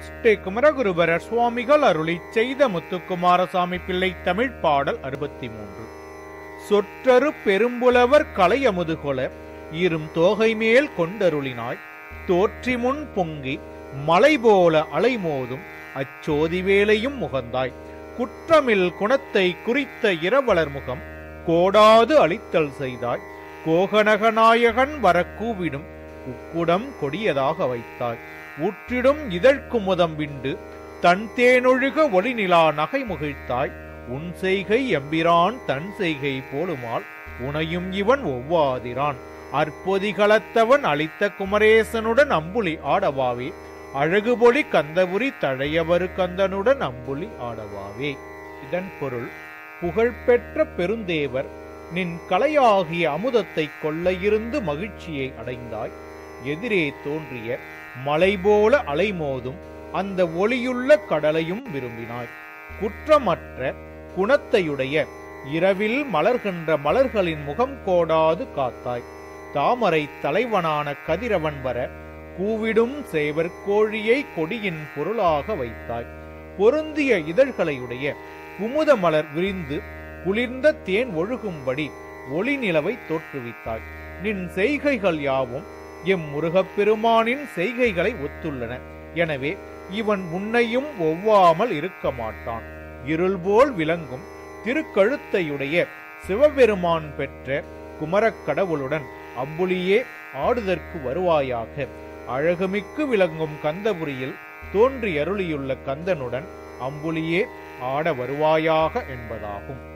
ஸ்ரீ குமரகுருபரர் சுவாமிகள் அருளிச் செய்த முத்துக்குமாரசாமி பிள்ளை தமிழ் பாடல் அறுபத்தி மூன்று சொற்றரு பெரும்புலவர் கலையமுது கொல இரும் தோகை மேல் கொண்டருளினாய் தோற்றி முன் பொங்கி மலை போல அலைமோதும் அச்சோதி வேலையும் முகந்தாய் குற்றமில் குணத்தை குறித்த இரவலர் முகம் கோடாது அளித்தல் செய்தாய் கோகனகநாயகன் வர கூவிடும் உக்குடம் கொடியதாக வைத்தாய் உற்றிடும் இதழ்குமுதம் விண்டு தன் தேனொழுக ஒளிநிலா நகை முகிழ்த்தாய் உன் செய்கை எம்பிரான் தன் செய்கை போலுமால் உனையும் இவன் ஒவ்வாதிரான் அற்பொதிகளத்தவன் அளித்த குமரேசனுடன் அம்புலி ஆடவாவே அழகுபொலி கந்தபுரி தழையவரு கந்தனுடன் அம்புலி ஆடவாவே இதன் பொருள் புகழ்பெற்ற பெருந்தேவர் நின் கலையாகிய அமுதத்தை கொள்ள இருந்து மகிழ்ச்சியை அடைந்தாய் எதிரே தோன்றிய மலை போல அலைமோதும் அந்த ஒளியுள்ள கடலையும் விரும்பினாய் குற்றமற்ற குணத்தையுடைய இரவில் மலர்கின்ற மலர்களின் முகம் கோடாது காத்தாய் தாமரை தலைவனான கதிரவன் வர கூவிடும் சேவர் கோழியை கொடியின் பொருளாக வைத்தாய் பொருந்திய இதழ்களையுடைய குமுத மலர் விரிந்து குளிர்ந்த தேன் ஒழுகும்படி ஒளி நிலவை தோற்றுவித்தாய் நின் செய்கைகள் யாவும் எம் முருகப்பெருமானின் செய்கைகளை ஒத்துள்ளன எனவே இவன் உன்னையும் ஒவ்வாமல் இருக்க மாட்டான் இருள் போல் விளங்கும் திருக்கழுத்தையுடைய சிவபெருமான் பெற்ற குமரக் கடவுளுடன் அம்புலியே ஆடுதற்கு வருவாயாக அழகுமிக்கு விளங்கும் கந்தபுரியில் தோன்றி அருளியுள்ள கந்தனுடன் அம்புலியே ஆட வருவாயாக என்பதாகும்